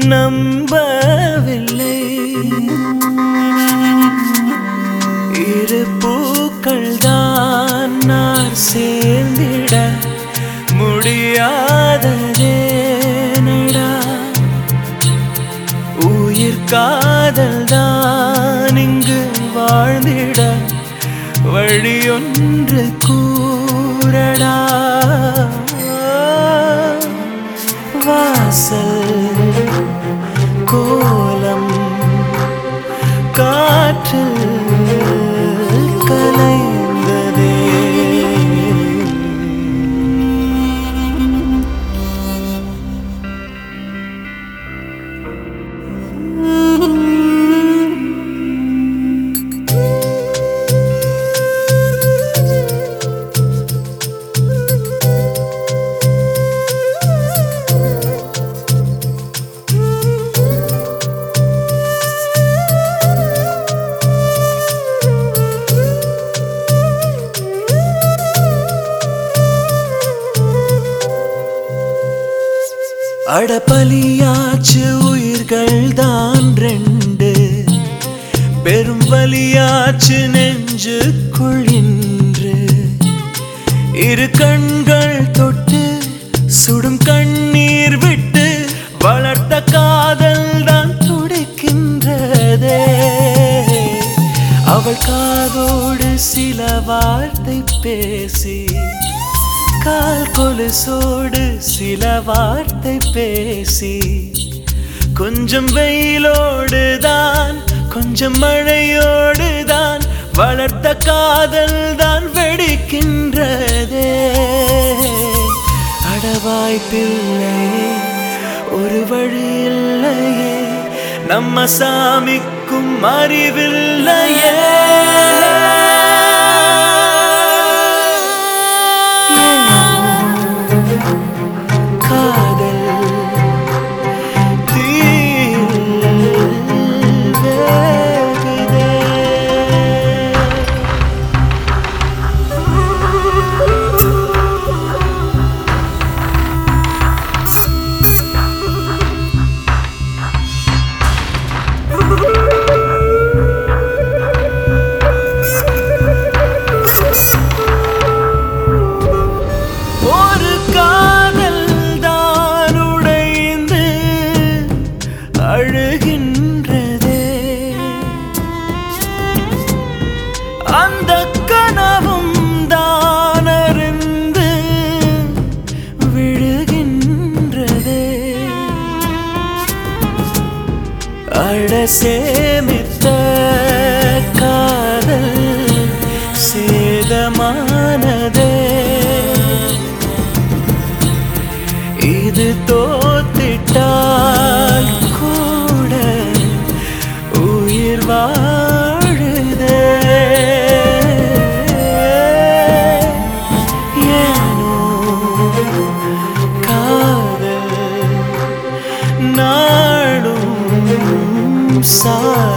நம்பவில்லை இரு பூக்கள் தான் நான் சேர்ந்திட முடியாததேனடா உயிர் காதல் தான் இங்கு வாழ்ந்திட வழியொன்று கூறடா வாசல் கோலம் காற்றில் கலைந்ததே அடபலியாச்சு உயிர்கள் தான் ரெண்டு பெரும் வலியாச்சு நெஞ்சுக்குள் இன்று இரு கண்கள் தொட்டு சுடும் கண்ணீர் விட்டு வளர்த்த காதல் தான் துடிக்கின்றதே அவள் காதோடு சில வார்த்தை பேசி கால் கொலுசோடு சில வார்த்தை பேசி கொஞ்சம் வெயிலோடு தான் கொஞ்சம் மழையோடு தான் வளர்த்த காதல் தான் வெடிக்கின்றதே அடவாய் பிள்ளையே ஒரு வழி இல்லையே நம்ம சாமிக்கும் அறிவில்லையே காதல் தீயில் வேகுதே. ஒரு காதல் தான் உடைந்து அழுகின்றதே அந்த கனவும் தான் அருந்து விழுகின்றதே அட சேமித்த காதல் சேதமானதே இது தோத்திட்டால் கூட உயிர் வாழுதே ஏனோ காதல் நாடும் சா